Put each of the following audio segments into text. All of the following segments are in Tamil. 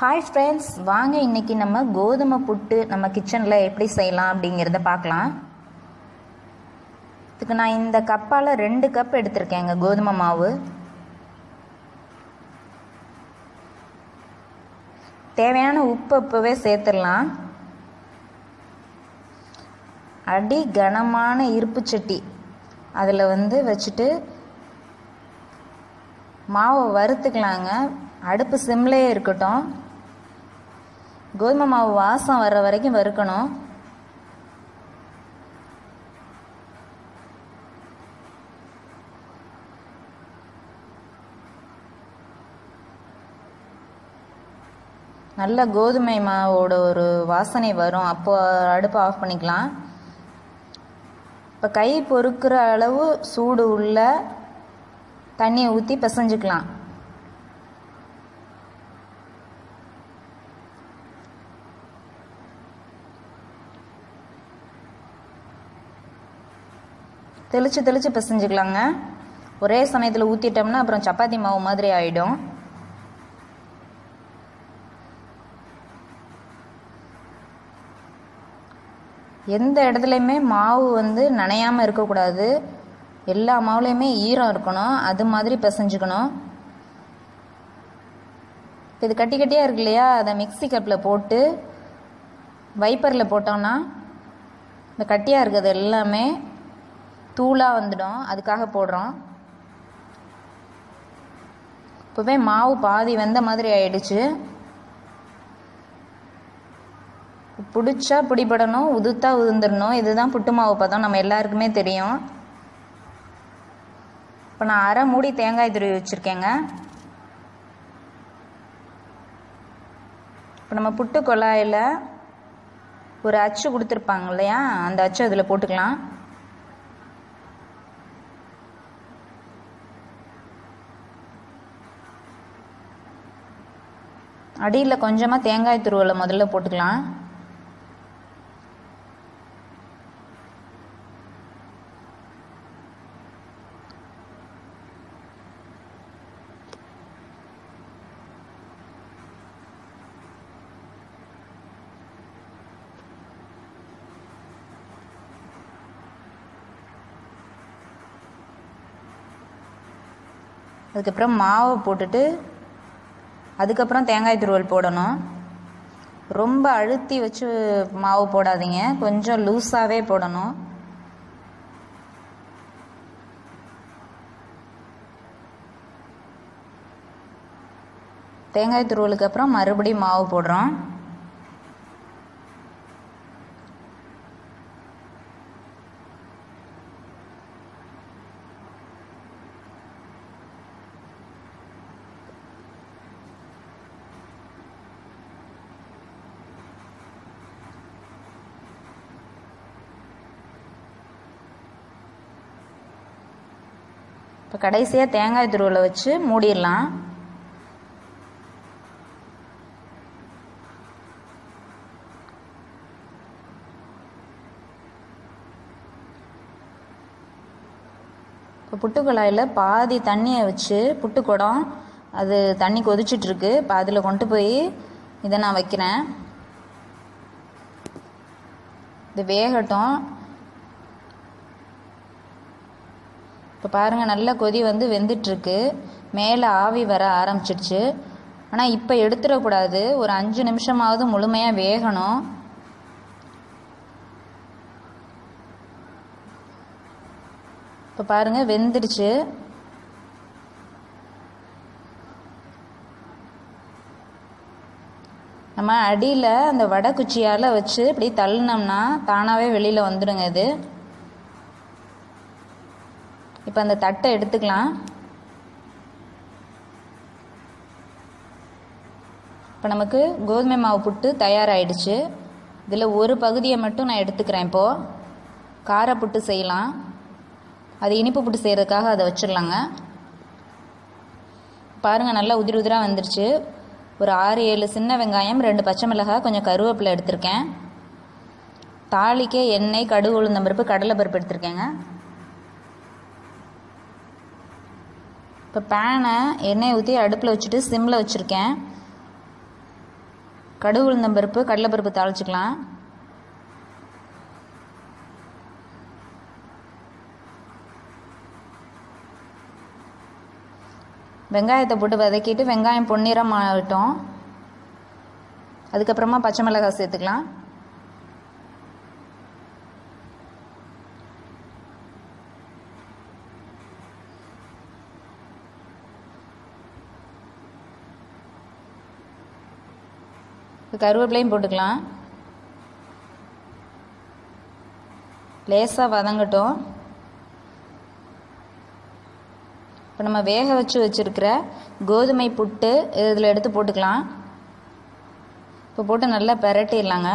ஹாய் ஃப்ரெண்ட்ஸ் வாங்க இன்னைக்கு நம்ம கோதுமை புட்டு நம்ம கிச்சனில் எப்படி செய்யலாம் அப்படிங்கிறத பார்க்கலாம் இதுக்கு நான் இந்த கப்பால் ரெண்டு கப் எடுத்திருக்கேங்க கோதுமை மாவு தேவையான உப்பு இப்போவே சேர்த்துடலாம் அடி கனமான இருப்பு சட்டி அதில் வந்து வச்சுட்டு மாவை வறுத்துக்கலாங்க அடுப்பு சிம்லேயே இருக்கட்டும் கோதுமை மாவு வாசம் வர்ற வரைக்கும் வறுக்கணும் நல்ல கோதுமை மாவோட ஒரு வாசனை வரும் அப்போ அடுப்பை ஆஃப் பண்ணிக்கலாம் இப்போ கை பொறுக்கிற அளவு சூடு உள்ள தண்ணியை ஊற்றி பிசைஞ்சுக்கலாம் தெளித்து தெளித்து பிசைஞ்சுக்கலாங்க ஒரே சமயத்தில் ஊற்றிட்டோம்னா அப்புறம் சப்பாத்தி மாவு மாதிரி ஆகிடும் எந்த இடத்துலையுமே மாவு வந்து நனையாமல் இருக்கக்கூடாது எல்லா மாவுலேயுமே ஈரம் இருக்கணும் அது மாதிரி பிசைஞ்சுக்கணும் இப்போ இது கட்டி கட்டியாக இருக்கு இல்லையா அதை மிக்சி கப்பில் போட்டு வைப்பரில் போட்டோம்னா இந்த கட்டியாக இருக்கிறது எல்லாமே தூளாக வந்துடும் அதுக்காக போடுறோம் இப்போவே மாவு பாதி வெந்த மாதிரி ஆயிடுச்சு பிடிச்சா பிடிபடணும் உதுத்தா உதிர்ந்துடணும் இதுதான் புட்டு மாவு பதம் நம்ம எல்லாருக்குமே தெரியும் இப்போ நான் அரை மூடி தேங்காய் துருவி வச்சுருக்கேங்க இப்போ நம்ம புட்டு குழாயில் ஒரு அச்சு கொடுத்துருப்பாங்க இல்லையா அந்த அச்சு அதில் போட்டுக்கலாம் அடியில் கொஞ்சமாக தேங்காய் துருவலை முதல்ல போட்டுக்கலாம் அதுக்கப்புறம் மாவை போட்டுட்டு அதுக்கப்புறம் தேங்காய் துருவல் போடணும் ரொம்ப அழுத்தி வச்சு மாவு போடாதீங்க கொஞ்சம் லூஸாகவே போடணும் தேங்காய் துருவலுக்கு அப்புறம் மறுபடியும் மாவு போடுறோம் இப்போ கடைசியாக தேங்காய் துருவலை வச்சு மூடிடலாம் இப்போ புட்டுக்குழாயில் பாதி தண்ணியை வச்சு புட்டு குடம் அது தண்ணி கொதிச்சிட்ருக்கு இப்போ அதில் கொண்டு போய் இதை நான் வைக்கிறேன் இது வேகட்டும் இப்போ பாருங்கள் நல்ல கொதி வந்து வெந்துட்டுருக்கு மேலே ஆவி வர ஆரம்பிச்சிடுச்சு ஆனால் இப்போ எடுத்துடக்கூடாது ஒரு அஞ்சு நிமிஷமாவது முழுமையாக வேகணும் இப்போ பாருங்கள் வெந்துடுச்சு நம்ம அடியில் அந்த வடை குச்சியால் வச்சு இப்படி தள்ளினோம்னா தானாகவே வெளியில் வந்துடுங்க இது இப்போ அந்த தட்டை எடுத்துக்கலாம் இப்போ நமக்கு கோதுமை மாவு புட்டு தயாராகிடுச்சு இதில் ஒரு பகுதியை மட்டும் நான் எடுத்துக்கிறேன் இப்போது கார புட்டு செய்யலாம் அது இனிப்பு புட்டு செய்கிறதுக்காக அதை வச்சிடலாங்க பாருங்கள் நல்லா உதிரி உதிராக வந்துருச்சு ஒரு ஆறு ஏழு சின்ன வெங்காயம் ரெண்டு பச்சை மிளகாய் கொஞ்சம் கருவேப்பிலை எடுத்திருக்கேன் தாளிக்க எண்ணெய் கடுகு உளுந்தம்பருப்பு கடலை பருப்பு எடுத்திருக்கேங்க இப்போ பேனை எண்ணெய் ஊற்றி அடுப்பில் வச்சுட்டு சிம்மில் வச்சுருக்கேன் கடுகு உளுந்தம்பருப்பு கடலைப்பருப்பு தாளிச்சுக்கலாம் வெங்காயத்தை போட்டு வதக்கிட்டு வெங்காயம் பொன்னிறம் ஆகட்டும் அதுக்கப்புறமா பச்சை மிளகாய் சேர்த்துக்கலாம் கருவேப்பிலையும் போட்டுக்கலாம் லேசாக வதங்கட்டும் இப்போ நம்ம வேக வச்சு வச்சுருக்கிற கோதுமை புட்டு இதில் எடுத்து போட்டுக்கலாம் இப்போ போட்டு நல்லா பெரட்டிடலாங்க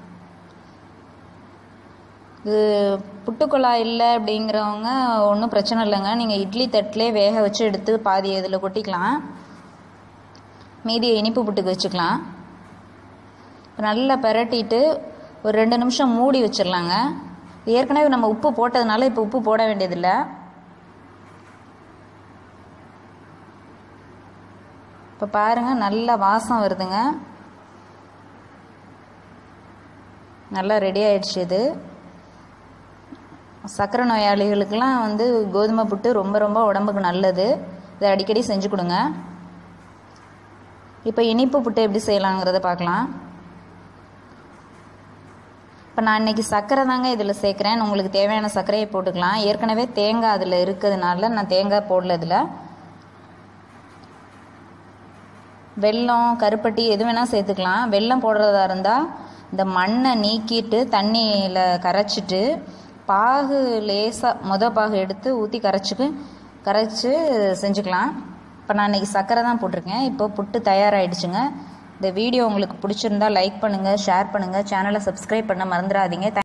இது புட்டுக்குழாய் இல்லை அப்படிங்கிறவங்க ஒன்றும் பிரச்சனை இல்லைங்க நீங்கள் இட்லி தட்டிலே வேக வச்சு எடுத்து பாதி இதில் கொட்டிக்கலாம் மீதி இனிப்பு புட்டுக்கு வச்சுக்கலாம் நல்லா பெரட்டிட்டு ஒரு ரெண்டு நிமிஷம் மூடி வச்சிடலாங்க ஏற்கனவே நம்ம உப்பு போட்டதுனால இப்போ உப்பு போட வேண்டியதில்லை இப்போ பாருங்கள் நல்ல வாசம் வருதுங்க நல்லா ரெடி ஆயிடுச்சு இது சர்க்கரை நோயாளிகளுக்கெல்லாம் வந்து கோதுமை புட்டு ரொம்ப ரொம்ப உடம்புக்கு நல்லது இதை அடிக்கடி செஞ்சு கொடுங்க இப்போ இனிப்பு புட்டு எப்படி செய்யலாங்கிறத பார்க்கலாம் இப்போ நான் இன்றைக்கி சர்க்கரை தாங்க இதில் சேர்க்குறேன் உங்களுக்கு தேவையான சர்க்கரையை போட்டுக்கலாம் ஏற்கனவே தேங்காய் அதில் இருக்கிறதுனால நான் தேங்காய் போடல இதில் வெல்லம் கருப்பட்டி எது வேணால் சேர்த்துக்கலாம் வெல்லம் போடுறதா இருந்தால் இந்த மண்ணை நீக்கிட்டு தண்ணியில் கரைச்சிட்டு பாகு லேசாக மொத பாகு எடுத்து ஊற்றி கரைச்சிக்கு கரைச்சி செஞ்சுக்கலாம் இப்போ நான் இன்றைக்கி சர்க்கரை தான் போட்டிருக்கேன் இப்போ புட்டு தயாராகிடுச்சுங்க இந்த வீடியோ உங்களுக்கு பிடிச்சிருந்தா லைக் பண்ணுங்கள் ஷேர் பண்ணுங்கள் சேனலை சப்ஸ்கிரைப் பண்ண மறந்துடாதீங்க